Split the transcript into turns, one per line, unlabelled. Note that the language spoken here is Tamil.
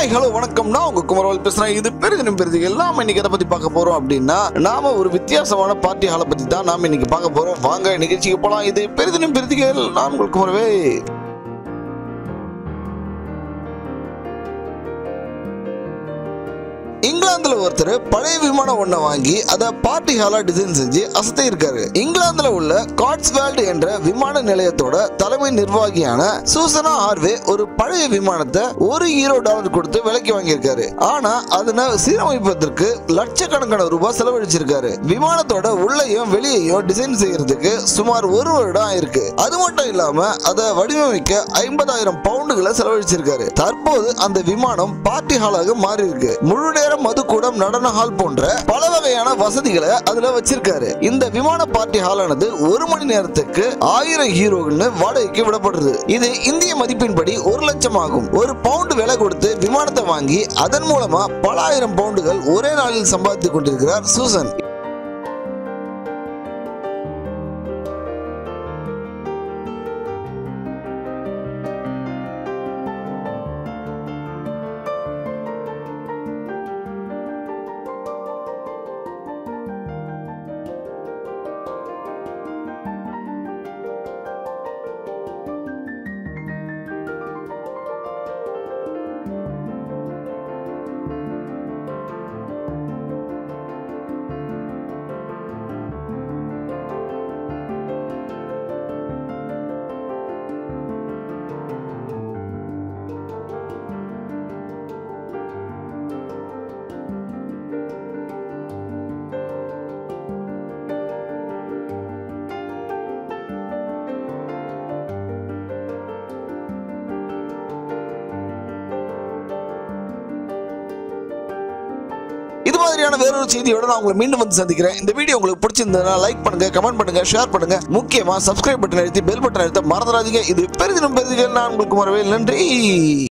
ஹாய் ஹலோ வணக்கம் நான் உங்க குமரவால் பேசுறேன் இது பெருதினம் பெருதிகள் நாம இன்னைக்கு எதை பத்தி பார்க்க போறோம் அப்படின்னா நாம ஒரு வித்தியாசமான பார்ட்டி ஹாலை பத்தி தான் நாம இன்னைக்கு பார்க்க போறோம் வாங்க நிகழ்ச்சிக்கு போலாம் இது பெருதினம் பெருதிகள் நான் உங்கள் குமரவே இங்கிலாந்துல ஒருத்தர் பழைய விமானம் ஒண்ண வாங்கி அதை பார்ட்டி ஹாலா டிசைன் செஞ்சு அசத்தி இருக்காரு இங்கிலாந்துல உள்ள காட்ஸ்வேல்டு என்ற விமான நிலையத்தோட தலைமை நிர்வாகியான சூசனா ஹார்வே ஒரு பழைய விமானத்தை ஒரு ஹீரோ டாலர் கொடுத்து விலைக்கு வாங்கியிருக்காரு ஆனா அதனை சீரமைப்பதற்கு லட்சக்கணக்கான ரூபாய் செலவழிச்சிருக்காரு விமானத்தோட உள்ளேயும் வெளியேயும் டிசைன் செய்யறதுக்கு சுமார் ஒரு வருடம் ஆயிருக்கு அது மட்டும் இல்லாம அதை வடிவமைக்க ஐம்பதாயிரம் பவுண்டுகளை செலவழிச்சிருக்காரு தற்போது அந்த விமானம் பார்ட்டி ஹாலாக மாறி இருக்கு முழு நேர மதுக்கூடம் நடன ஹால் போன்ற பல வகையான வசதிகளை அதுல வச்சிருக்காரு இந்த விமான பார்ட்டி ஹாலானது ஒரு மணி நேரத்துக்கு ஆயிரம் ஹீரோன்னு வாடகைக்கு விடப்படுறது இது இந்திய மதிப்பின்படி ஒரு லட்சம் ஆகும் ஒரு பவுண்டு விலை கொடுத்து விமானத்தை வாங்கி அதன் மூலமா பல ஆயிரம் பவுண்டுகள் ஒரே நாளில் சம்பாதித்துக் கொண்டிருக்கிறார் சூசன் இது மாதிரியான வேறொரு செய்தியோட நான் உங்களை மீண்டும் வந்து சந்திக்கிறேன் இந்த வீடியோ உங்களுக்கு பிடிச்சிருந்ததுன்னா லைக் பண்ணுங்க கமெண்ட் பண்ணுங்க ஷேர் பண்ணுங்க முக்கியமா சப்ஸ்கிரைப் பட்டன் அழுத்தி பெல் பட்டன் அழுத்த மறந்துடாதீங்க இது பெரிதினம் பெரிதிகள் நான் உங்களுக்கு வரவே நன்றி